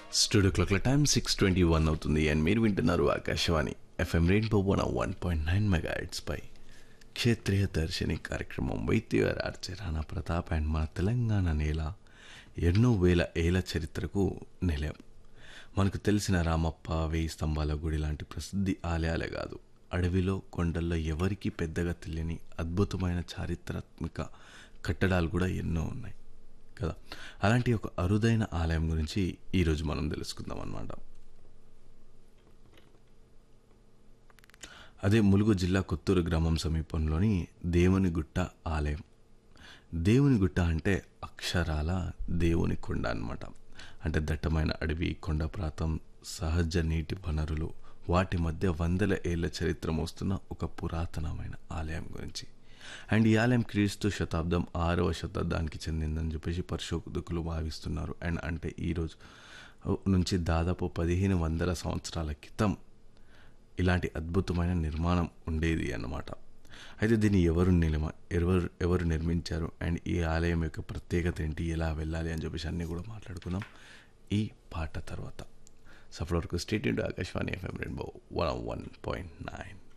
studio క్లాక్ల time six twenty one అవుతుంది and మీరు వింటున్నారు Akashvani FM rainbow one one point nine మెగా పై క్షేత్రీయ దర్శిని కార్యక్రమం వైద్యగారు ఆర్చే రాణా ప్రతాప్ అండ్ మన తెలంగాణ నేల ఎన్నో వేల ఏళ్ల చరిత్రకు నిలయం మనకు తెలిసిన రామప్ప వేయి స్తంభాల గుడి లాంటి ప్రసిద్ధి ఆలయాలే కాదు అడవిలో కొండల్లో ఎవరికీ పెద్దగా తెలియని అద్భుతమైన చారిత్రాత్మక కట్టడాలు కూడా ఎన్నో ఉన్నాయి కదా అలాంటి ఒక అరుదైన ఆలయం గురించి ఈరోజు మనం తెలుసుకుందాం అన్నమాట అదే ములుగు జిల్లా కొత్తూరు గ్రామం సమీపంలోని దేవుని గుట్ట ఆలయం దేవుని గుట్ట అంటే అక్షరాల దేవుని కొండ అన్నమాట అంటే దట్టమైన అడవి కొండ ప్రాంతం సహజ నీటి వనరులు వాటి మధ్య వందల ఏళ్ల చరిత్ర మోస్తున్న ఒక పురాతనమైన ఆలయం గురించి అండ్ ఈ ఆలయం క్రీస్తు శతాబ్దం ఆరవ శతాబ్దానికి చెందిందని చెప్పేసి పరిశోధకులు భావిస్తున్నారు అండ్ అంటే ఈరోజు నుంచి దాదాపు పదిహేను వందల సంవత్సరాల క్రితం ఇలాంటి అద్భుతమైన నిర్మాణం ఉండేది అన్నమాట అయితే దీన్ని ఎవరు నిలమ ఎవరు ఎవరు నిర్మించారు అండ్ ఈ ఆలయం యొక్క ప్రత్యేకత ఏంటి ఎలా వెళ్ళాలి అని చెప్పేసి అన్నీ కూడా మాట్లాడుకుందాం ఈ పాట తర్వాత సఫర్ వరకు stay tuned to Akashvani FM rainbow one one point nine